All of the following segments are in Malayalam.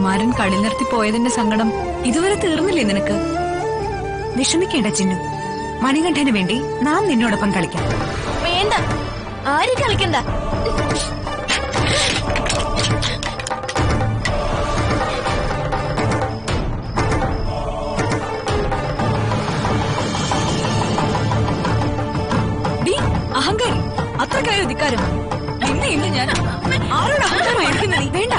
കുമാരൻ കളി നിർത്തി പോയതിന്റെ സങ്കടം ഇതുവരെ തീർന്നില്ലേ നിനക്ക് വിഷമിക്കേണ്ട ചിന്നു മണികണ്ഠന് വേണ്ടി നാം നിന്നോടൊപ്പം കളിക്കാം വേണ്ട ആരും കളിക്കണ്ട ഡീ, അഹങ്കാരി അത്രക്കായ ധിക്കാരം നിന്നെ ഇല്ല ഞാൻ ആരോട് അഹങ്കാരമായിരിക്കുന്ന നീ വേണ്ട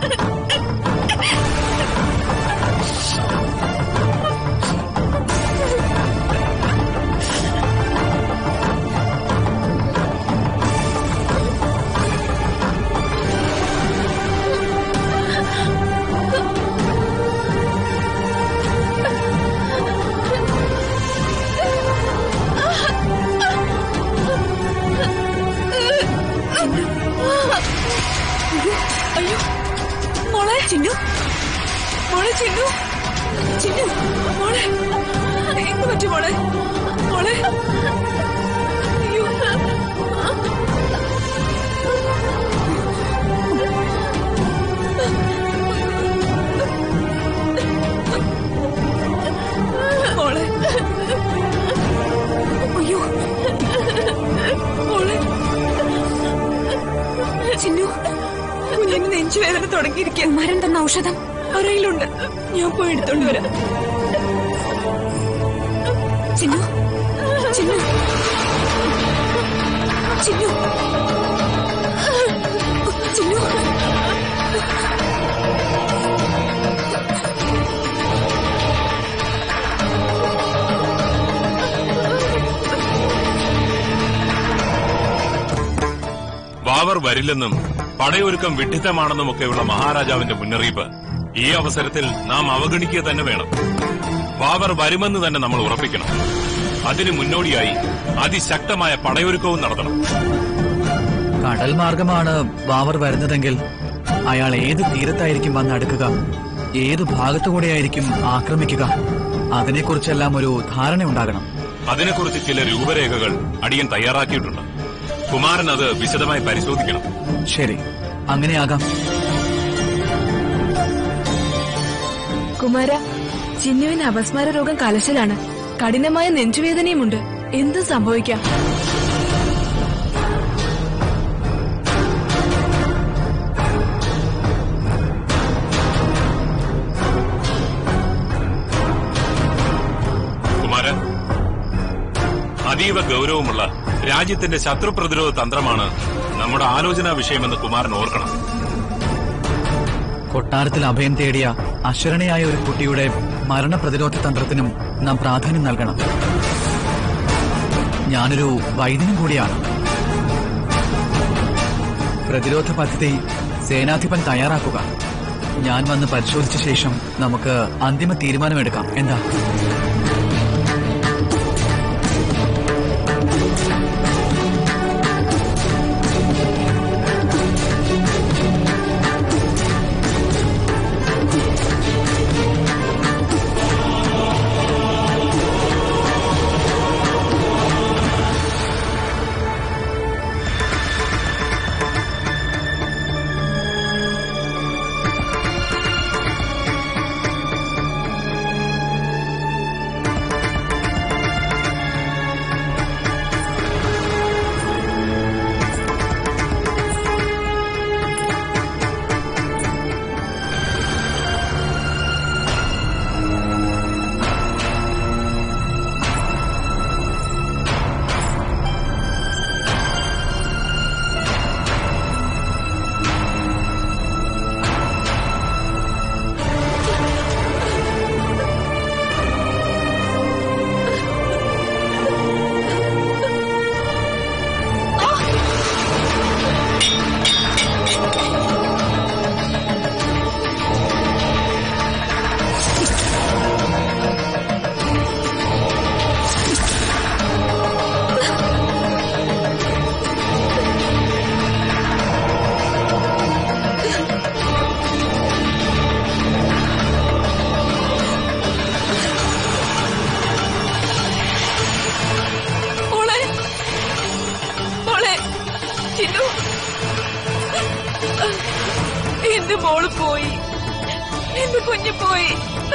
അയ്യോ മോളെ ചിന്നു മോളെ ചിന്നു ചിന്നു മോളെ എന്ത് പറ്റി മോളെ മോളെ അയ്യോ മോളെ അയ്യോ മോളെ ചിന്നു കുഞ്ഞിന് നെഞ്ചുവേദന തുടങ്ങിയിരിക്കാൻ മരം തന്ന ഔഷധം അറയിലുണ്ട് ഞാൻ പോയി എടുത്തോണ്ട് വരാം ചിന്നു ചിന്നു ചിന്നു ചിന്നു വാവർ വരില്ലെന്നും പടയൊരുക്കം വിഡ്ഢിത്തമാണെന്നുമൊക്കെയുള്ള മഹാരാജാവിന്റെ മുന്നറിയിപ്പ് ഈ അവസരത്തിൽ നാം അവഗണിക്കുക തന്നെ വേണം വാവർ വരുമെന്ന് തന്നെ നമ്മൾ ഉറപ്പിക്കണം അതിനു മുന്നോടിയായി അതിശക്തമായ പടയൊരുക്കവും നടത്തണം കടൽ മാർഗമാണ് വാവർ വരുന്നതെങ്കിൽ അയാൾ ഏത് തീരത്തായിരിക്കും വന്ന് അടുക്കുക ഏത് ഭാഗത്തുകൂടെയായിരിക്കും ആക്രമിക്കുക അതിനെക്കുറിച്ചെല്ലാം ഒരു ധാരണ ഉണ്ടാകണം അതിനെക്കുറിച്ച് ചില രൂപരേഖകൾ അടിയൻ തയ്യാറാക്കിയിട്ടുണ്ട് കുമാരൻ അത് വിശദമായി പരിശോധിക്കണം ശരി അങ്ങനെയാകാം കുമാര ചിന്നുവിന് അപസ്മാര രോഗം കലശലാണ് കഠിനമായ നെഞ്ചുവേദനയുമുണ്ട് എന്തും സംഭവിക്കാം കുമാരൻ അതീവ ഗൗരവമുള്ള രാജ്യത്തിന്റെ ശത്രു പ്രതിരോധ തന്ത്രമാണ് നമ്മുടെ ആലോചനാ വിഷയമെന്ന് കുമാരൻ ഓർക്കണം കൊട്ടാരത്തിൽ അഭയം തേടിയ അശരണയായ ഒരു കുട്ടിയുടെ മരണപ്രതിരോധ തന്ത്രത്തിനും നാം പ്രാധാന്യം നൽകണം ഞാനൊരു വൈദ്യനും കൂടിയാണ് പ്രതിരോധ പദ്ധതി സേനാധിപൻ തയ്യാറാക്കുക ഞാൻ വന്ന് പരിശോധിച്ച ശേഷം നമുക്ക് അന്തിമ തീരുമാനമെടുക്കാം എന്താ മോളെ മോളെ ചിന്നു എന്റെ മോള് പോയി എന്റെ കുഞ്ഞു പോയി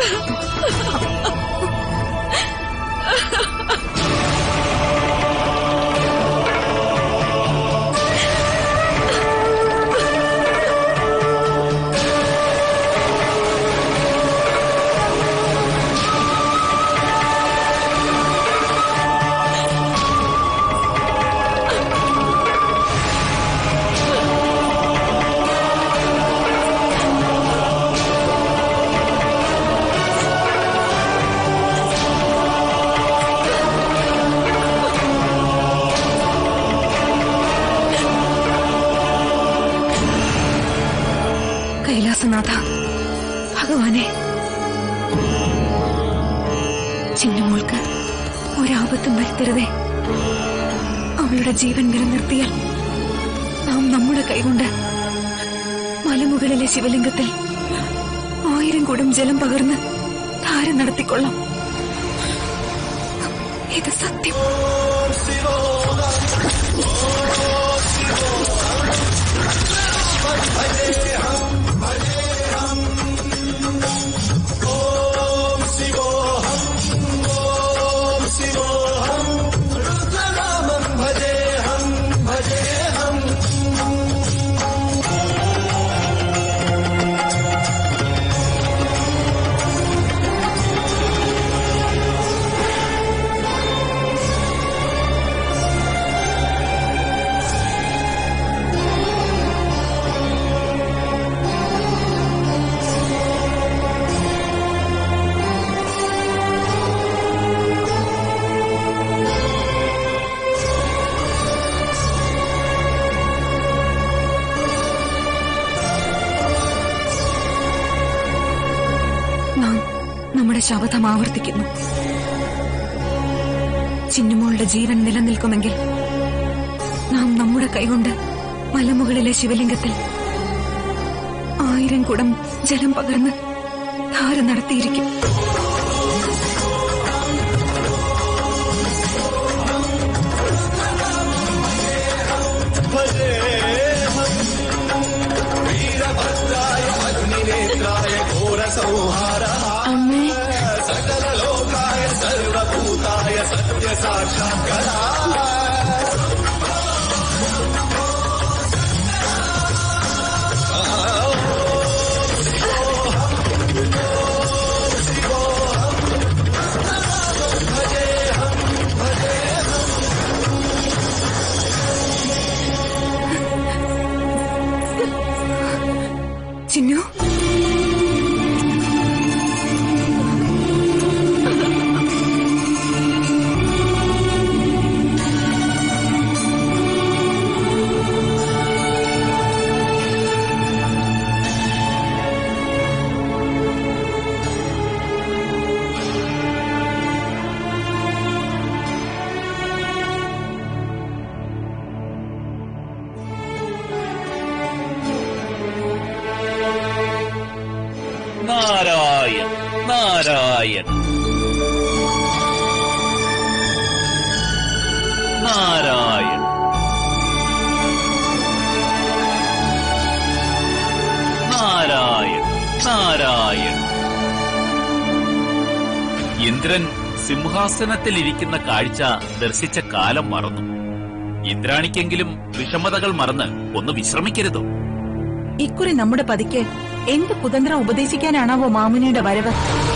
കൈലാസനാഥ ഭഗവാനെ ചിന്നമോൾക്ക് ഒരാപത്തും വരുത്തരുതേ അവളുടെ ജീവൻ നിലനിർത്തിയാൽ നാം നമ്മുടെ കൈകൊണ്ട് മലമുകളിലെ ശിവലിംഗത്തിൽ ആയിരം കുടം ജലം പകർന്ന് ധാര നടത്തിക്കൊള്ളാം ഇത് സത്യം നാം നമ്മുടെ ശപഥം ആവർത്തിക്കുന്നു ചിന്നുമോളുടെ ജീവൻ നിലനിൽക്കുമെങ്കിൽ നാം നമ്മുടെ കൈകൊണ്ട് മലമുകളിലെ ശിവലിംഗത്തിൽ ആയിരം കുടം ജലം പകർന്ന് ധാര നടത്തിയിരിക്കും അമ്മേ ചിന്നു നാരായൺ നാരായൺ നാരായൺ നാരായൺ നാരായൺ ഇന്ദ്രൻ സിംഹാസനത്തിലിരിക്കുന്ന കാഴ്ച ദർശിച്ച കാലം മറന്നു ഇന്ദ്രാണിക്കെങ്കിലും വിഷമതകൾ മറന്ന് ഒന്ന് വിശ്രമിക്കരുതോ ഇക്കുറി നമ്മുടെ പതിക്ക് എന്ത് കുതന്ത്രം ഉപദേശിക്കാനാണാവോ മാമുനിയുടെ വരവ്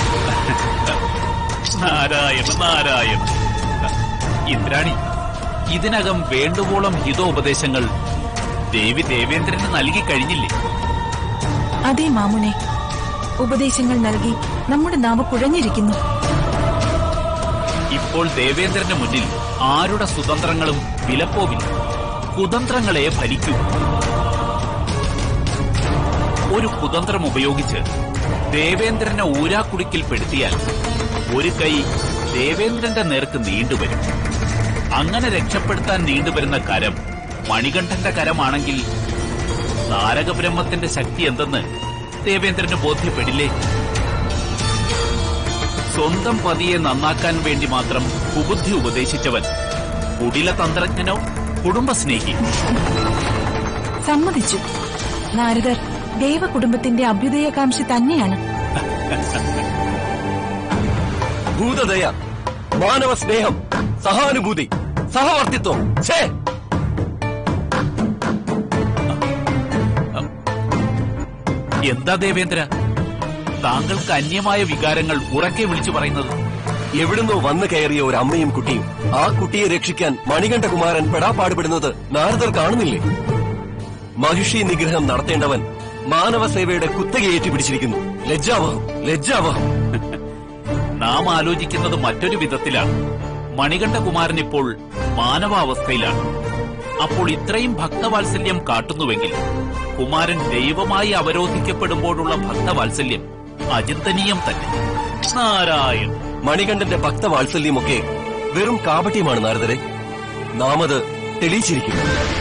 നാരായണ നാരായണ ഇന്ദ്രാണി ഇതിനകം വേണ്ടുവോളം ഹിതോപദേശങ്ങൾ ദേവി ദേവേന്ദ്രന് നൽകി കഴിഞ്ഞില്ലേ അതേ മാമുനെ ഉപദേശങ്ങൾ നൽകി നമ്മുടെ നാവ് കുഴഞ്ഞിരിക്കുന്നു ഇപ്പോൾ ദേവേന്ദ്രന് മുന്നിൽ ആരുടെ സുതന്ത്രങ്ങളും വിലപ്പോവില്ല കുതന്ത്രങ്ങളെ ഭരിക്കൂ ഒരു കുതന്ത്രം ഉപയോഗിച്ച് ദേവേന്ദ്രനെ ഊരാക്കുടുക്കിൽപ്പെടുത്തിയാൽ ഒരു കൈ ദേവേന്ദ്രന്റെ നേർക്ക് നീണ്ടുവരും അങ്ങനെ രക്ഷപ്പെടുത്താൻ നീണ്ടുവരുന്ന കരം മണികണ്ഠന്റെ കരമാണെങ്കിൽ താരകബ്രഹ്മത്തിന്റെ ശക്തി എന്തെന്ന് ദേവേന്ദ്രന് ബോധ്യപ്പെടില്ലേ സ്വന്തം പതിയെ നന്നാക്കാൻ വേണ്ടി മാത്രം കുബുദ്ധി ഉപദേശിച്ചവൻ കുടില തന്ത്രജ്ഞനോ കുടുംബസ്നേഹി സമ്മതിച്ചു നാരദർ ദേവകുടുംബത്തിന്റെ അഭ്യുദയകാംക്ഷി തന്നെയാണ് ഭൂതദയ മാനവ സ്നേഹം സഹാനുഭൂതി സഹവർത്തിത്വം ഛേ എന്താ ദേവേന്ദ്ര താങ്കൾക്ക് അന്യമായ വികാരങ്ങൾ ഉറക്കെ വിളിച്ചു പറയുന്നത് എവിടുന്നോ വന്നു കയറിയ ഒരു അമ്മയും കുട്ടിയും ആ കുട്ടിയെ രക്ഷിക്കാൻ മണികണ്ഠകുമാരൻ പെടാപ്പാടുപെടുന്നത് നാരദർ കാണുന്നില്ലേ മഹിഷി നിഗ്രഹം നടത്തേണ്ടവൻ മാനവ സേവയുടെ കുത്തകയേറ്റി പിടിച്ചിരിക്കുന്നു ലജ്ജാവഹം ലജ്ജാവഹം നാം ആലോചിക്കുന്നത് മറ്റൊരു വിധത്തിലാണ് മണികണ്ഠകുമാരൻ ഇപ്പോൾ മാനവാവസ്ഥയിലാണ് അപ്പോൾ ഇത്രയും ഭക്തവാത്സല്യം കാട്ടുന്നുവെങ്കിൽ കുമാരൻ ദൈവമായി അവരോധിക്കപ്പെടുമ്പോഴുള്ള ഭക്തവാത്സല്യം അചിന്തനീയം തന്നെ നാരായൺ മണികണ്ഠന്റെ ഭക്തവാത്സല്യമൊക്കെ വെറും കാപട്യമാണ് നാരദരെ നാം അത് തെളിയിച്ചിരിക്കുന്നു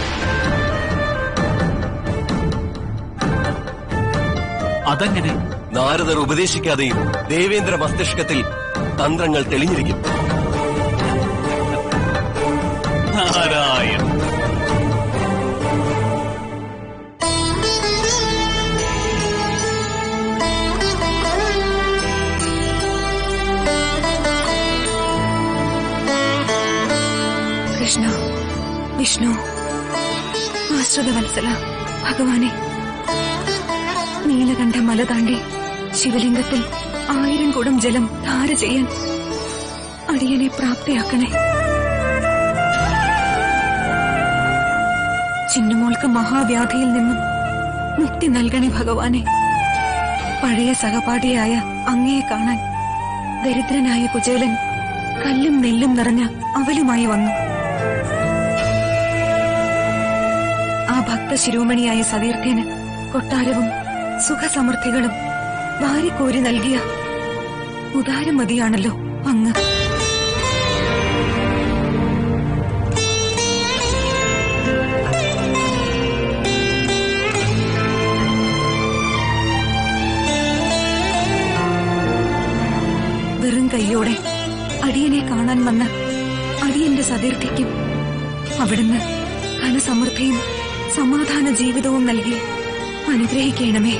അതെങ്ങനെ നാരദർ ഉപദേശിക്കാതെയും ദേവേന്ദ്ര മസ്തിഷ്കത്തിൽ തന്ത്രങ്ങൾ തെളിഞ്ഞിരിക്കും നാരായൺ കൃഷ്ണ വിഷ്ണു ആശ്രിത വത്സല ഭഗവാനെ നീലകണ്ഠ മല താണ്ടി ശിവലിംഗത്തിൽ ആയിരം കുടം ജലം ധാര ചെയ്യാൻ അടിയനെ പ്രാപ്തിയാക്കണേ ചിന്നുമോൾക്ക് മഹാവ്യാധിയിൽ നിന്നും മുക്തി നൽകണേ ഭഗവാനെ പഴയ സഹപാഠിയായ അങ്ങയെ കാണാൻ ദരിദ്രനായ കുചേലൻ കല്ലും നെല്ലും നിറഞ്ഞ അവലുമായി വന്നു ആ ഭക്ത ശിരോമണിയായ സതീർത്ഥ്യന് കൊട്ടാരവും സുഖസമൃദ്ധികളും വാരിക്കോരി നൽകിയ ഉദാരമതിയാണല്ലോ അങ്ങ് വെറും കൈയോടെ അടിയനെ കാണാൻ വന്ന അടിയന്റെ സതീർത്ഥ്യയ്ക്കും അവിടുന്ന് ധനസമൃദ്ധിയും സമാധാന ജീവിതവും നൽകി അനുഗ്രഹിക്കണമേ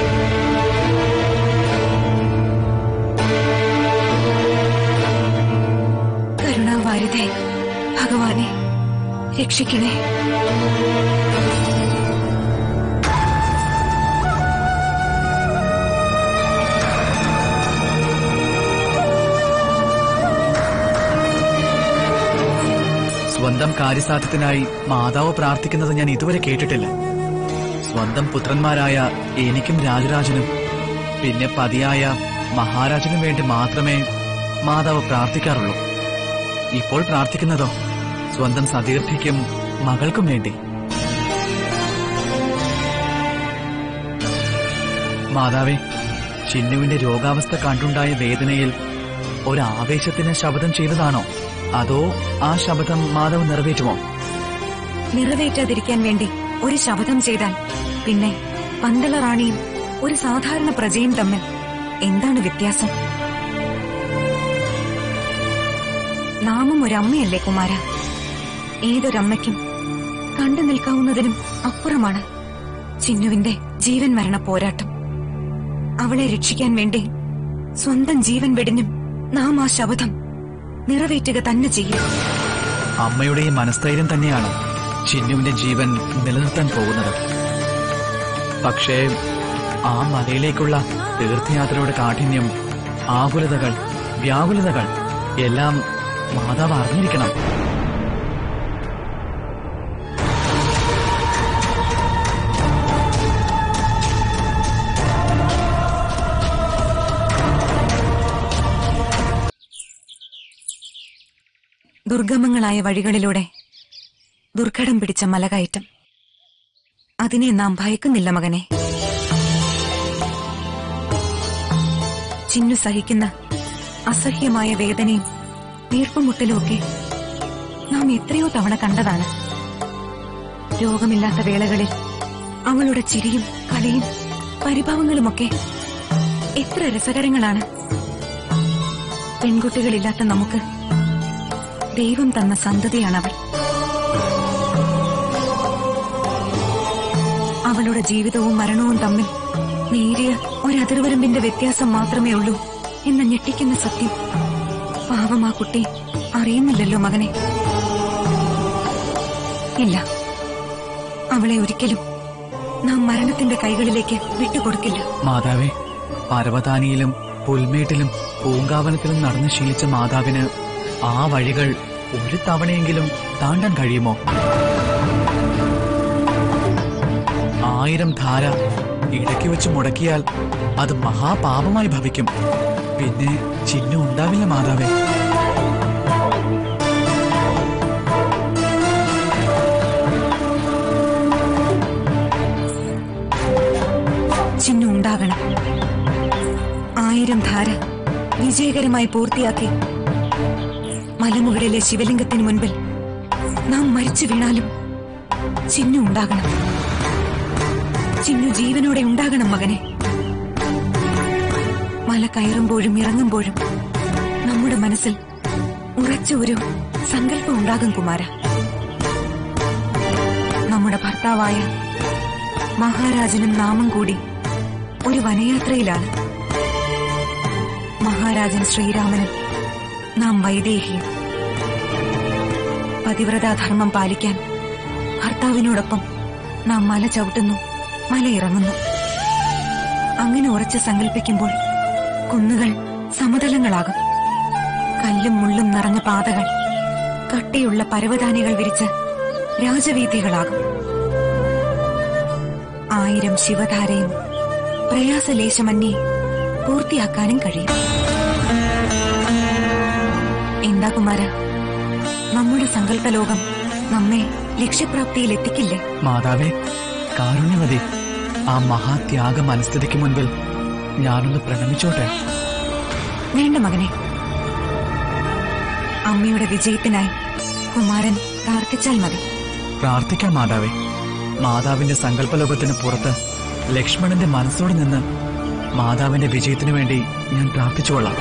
കരുണാവാരിതേ ഭഗവാനെ രക്ഷിക്കണേ സ്വന്തം കാര്യസാധ്യത്തിനായി മാതാവ് പ്രാർത്ഥിക്കുന്നത് ഞാൻ ഇതുവരെ കേട്ടിട്ടില്ല സ്വന്തം പുത്രന്മാരായ എനിക്കും രാജരാജനും പിന്നെ പതിയായ മഹാരാജനും വേണ്ടി മാത്രമേ മാതാവ് പ്രാർത്ഥിക്കാറുള്ളൂ ഇപ്പോൾ പ്രാർത്ഥിക്കുന്നതോ സ്വന്തം സതീർത്ഥിക്കും മകൾക്കും വേണ്ടി മാതാവേ ചിന്നുവിന്റെ രോഗാവസ്ഥ കണ്ടുണ്ടായ വേദനയിൽ ഒരാവേശത്തിന് ശപഥം ചെയ്തതാണോ അതോ ആ ശപഥം മാധവ് നിറവേറ്റുമോ നിറവേറ്റാതിരിക്കാൻ വേണ്ടി ഒരു ശപഥം ചെയ്താൽ പിന്നെ പന്തള റാണിയും ഒരു സാധാരണ പ്രജയും തമ്മിൽ എന്താണ് വ്യത്യാസം നാമും ഒരമ്മയല്ലേ കുമാര ഏതൊരമ്മയ്ക്കും കണ്ടു നിൽക്കാവുന്നതിനും അപ്പുറമാണ് ചിന്നുവിന്റെ ജീവൻ മരണ പോരാട്ടം അവളെ രക്ഷിക്കാൻ വേണ്ടി സ്വന്തം ജീവൻ വെടിഞ്ഞും നാം ആ ശപഥം നിറവേറ്റുക തന്നെ ചെയ്യും അമ്മയുടെ ഈ മനസ്ഥൈര്യം തന്നെയാണ് ചിന്നുവിന്റെ ജീവൻ നിലനിർത്താൻ പോകുന്നത് പക്ഷേ ആ മലയിലേക്കുള്ള തീർത്ഥയാത്രയുടെ കാഠിന്യം ആകുലതകൾ വ്യാകുലതകൾ എല്ലാം മാതാവ് അറിഞ്ഞിരിക്കണം ദുർഗമങ്ങളായ വഴികളിലൂടെ ദുർഘടം പിടിച്ച മലകയറ്റം അതിനെ നാം ഭയക്കുന്നില്ല മകനെ ചിന്നു സഹിക്കുന്ന അസഹ്യമായ വേദനയും വീർപ്പുമുട്ടലുമൊക്കെ നാം എത്രയോ തവണ കണ്ടതാണ് രോഗമില്ലാത്ത വേളകളിൽ അവളുടെ ചിരിയും കളിയും പരിഭവങ്ങളുമൊക്കെ എത്ര രസകരങ്ങളാണ് പെൺകുട്ടികളില്ലാത്ത നമുക്ക് ദൈവം തന്ന സന്തതിയാണവൾ അവളുടെ ജീവിതവും മരണവും തമ്മിൽ നേരിയ ഒരതിർവരമ്പിന്റെ വ്യത്യാസം മാത്രമേ ഉള്ളൂ എന്ന ഞെട്ടിക്കുന്ന സത്യം പാവം ആ കുട്ടി അറിയുന്നില്ലല്ലോ മകനെ ഇല്ല അവളെ ഒരിക്കലും നാം മരണത്തിന്റെ കൈകളിലേക്ക് വിട്ടുകൊടുക്കില്ല മാതാവേ പർവതാനിയിലും പുൽമേട്ടിലും പൂങ്കാവനത്തിലും നടന്നു ശീലിച്ച മാതാവിന് ആ വഴികൾ ഒരു തവണയെങ്കിലും താണ്ടാൻ കഴിയുമോ ആയിരം ധാര ഇടയ്ക്ക് വെച്ച് മുടക്കിയാൽ അത് മഹാപാപമായി ഭവിക്കും പിന്നെ ചിഹ്നം ഉണ്ടാവില്ല മാതാവേ ചിഹ്നം ഉണ്ടാകണം ആയിരം ധാര വിജയകരമായി പൂർത്തിയാക്കി മലമുകളിലെ ശിവലിംഗത്തിന് മുൻപിൽ നാം മരിച്ചു വീണാലും ചിഹ്നം ഉണ്ടാകണം ചിന്നു ജീവനോടെ ഉണ്ടാകണം മകനെ മല കയറുമ്പോഴും ഇറങ്ങുമ്പോഴും നമ്മുടെ മനസ്സിൽ ഉറച്ച ഒരു സങ്കല്പം ഉണ്ടാകും കുമാര നമ്മുടെ ഭർത്താവായ മഹാരാജനും നാമം കൂടി ഒരു വനയാത്രയിലാണ് മഹാരാജൻ ശ്രീരാമനും നാം വൈദേഹിയും പതിവ്രതാധർമ്മം പാലിക്കാൻ ഭർത്താവിനോടൊപ്പം നാം മല ചവിട്ടുന്നു മലയിറങ്ങുന്നു അങ്ങനെ ഉറച്ച് സങ്കല്പിക്കുമ്പോൾ കുന്നുകൾ സമതലങ്ങളാകും കല്ലും മുള്ളും നിറഞ്ഞ പാതകൾ കട്ടിയുള്ള പരവതാനികൾ വിരിച്ച് രാജവീഥികളാകും ആയിരം ശിവധാരയും പ്രയാസലേശമന്യേ പൂർത്തിയാക്കാനും കഴിയും എന്താ കുമാര നമ്മുടെ സങ്കല്പലോകം നമ്മെ ലക്ഷ്യപ്രാപ്തിയിൽ എത്തിക്കില്ലേ മാതാവേ കാരുണ്യമതി ആ മഹാത്യാഗ മനസ്ഥിതിക്ക് മുൻപിൽ ഞാനൊന്ന് പ്രണമിച്ചോട്ടെ വേണ്ട മകനെ അമ്മയുടെ വിജയത്തിനായി കുമാരൻ പ്രാർത്ഥിച്ചാൽ മതി പ്രാർത്ഥിക്കാം മാതാവേ മാതാവിന്റെ സങ്കല്പലോകത്തിന് പുറത്ത് ലക്ഷ്മണന്റെ മനസ്സോട് നിന്ന് മാതാവിന്റെ വിജയത്തിനു വേണ്ടി ഞാൻ പ്രാർത്ഥിച്ചുകൊള്ളാം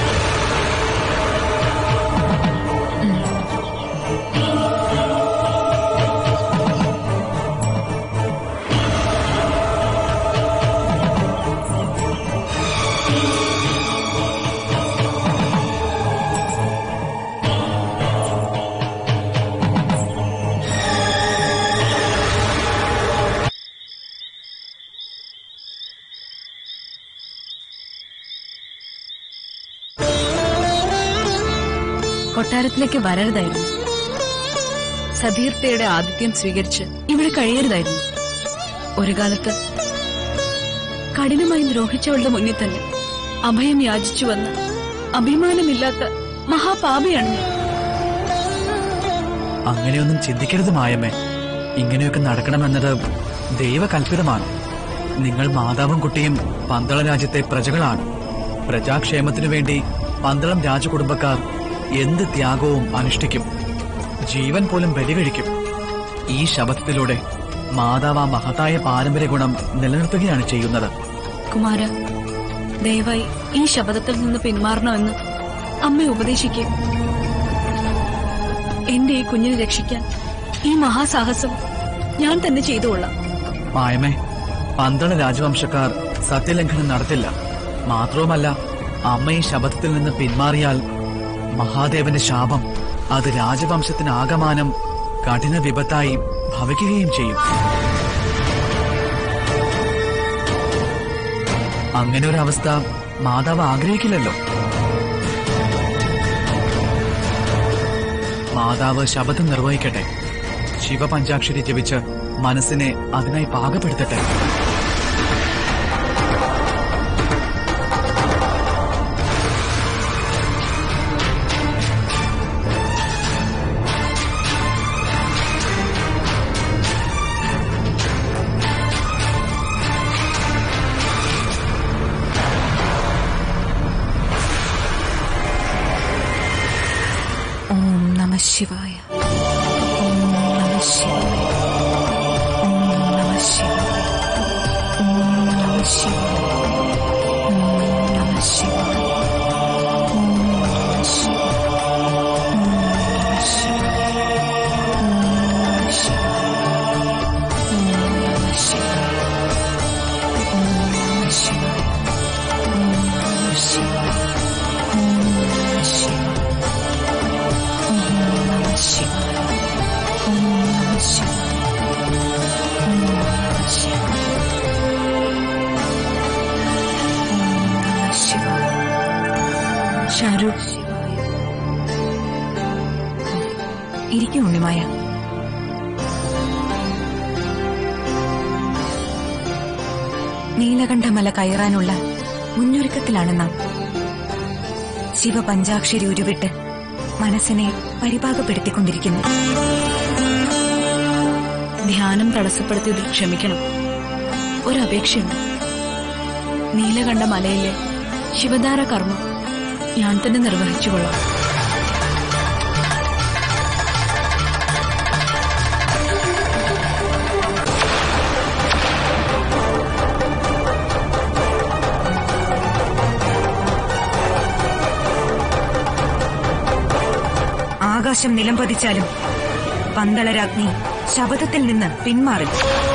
കൊട്ടാരത്തിലേക്ക് വരരുതായിരുന്നു സതീർത്ഥയുടെ ആതിഥ്യം സ്വീകരിച്ച് ഇവിടെ കഴിയരുതായിരുന്നു ഒരു കാലത്ത് കഠിനമായി ദ്രോഹിച്ചവളുടെ മുന്നിൽ തന്നെ അഭയം യാചിച്ചു വന്ന് അഭിമാനമില്ലാത്ത മഹാപാപിയാണ് ഞാൻ അങ്ങനെയൊന്നും ചിന്തിക്കരുത് മായമ്മേ ഇങ്ങനെയൊക്കെ നടക്കണമെന്നത് ദൈവകൽപിതമാണ് നിങ്ങൾ മാതാവും കുട്ടിയും പന്തള രാജ്യത്തെ പ്രജകളാണ് പ്രജാക്ഷേമത്തിനു വേണ്ടി പന്തളം രാജകുടുംബക്കാർ എന്ത് ത്യാഗവും അനുഷ്ഠിക്കും ജീവൻ പോലും ബലികഴിക്കും ഈ ശബദത്തിലൂടെ മാതാവ് ആ മഹത്തായ പാരമ്പര്യ ഗുണം നിലനിർത്തുകയാണ് ചെയ്യുന്നത് കുമാര ദയവായി ഈ ശബദത്തിൽ നിന്ന് പിന്മാറണമെന്ന് അമ്മ ഉപദേശിക്കും എന്റെ ഈ കുഞ്ഞിനെ രക്ഷിക്കാൻ ഈ മഹാസാഹസം ഞാൻ തന്നെ ചെയ്തുകൊള്ളാം മായമേ പന്തള രാജവംശക്കാർ സത്യലംഘനം നടത്തില്ല മാത്രവുമല്ല അമ്മ ഈ ശബദത്തിൽ നിന്ന് പിന്മാറിയാൽ മഹാദേവന്റെ ശാപം അത് രാജവംശത്തിന് ആകമാനം കഠിന വിപത്തായി ഭവിക്കുകയും ചെയ്യും അങ്ങനെ ഒരു അവസ്ഥ മാതാവ് ആഗ്രഹിക്കില്ലല്ലോ മാതാവ് ശബദം നിർവഹിക്കട്ടെ ശിവപഞ്ചാക്ഷരി ജപിച്ച് മനസ്സിനെ അതിനായി പാകപ്പെടുത്തട്ടെ ഓം നമ ശിവായ ഓം നമ ശിവായ ഓം നമ ശിവായ ഷാരു ഇരിക്കും ഉണ്ണിമായ നീലകണ്ഠമല കയറാനുള്ള മുന്നൊരുക്കത്തിലാണ് നാം ശിവപഞ്ചാക്ഷരി ഉരുവിട്ട് മനസ്സിനെ പരിപാകപ്പെടുത്തിക്കൊണ്ടിരിക്കുന്നു ധ്യാനം തടസ്സപ്പെടുത്തിയതിൽ ക്ഷമിക്കണം ഒരപേക്ഷയുണ്ട് നീലകണ്ഠ മലയിലെ ശിവധാര കർമ്മം ഞാൻ തന്നെ നിർവഹിച്ചുകൊള്ളാം ആകാശം നിലംപതിച്ചാലും പന്തളരാജ്ഞി ശപഥത്തിൽ നിന്ന് പിന്മാറില്ല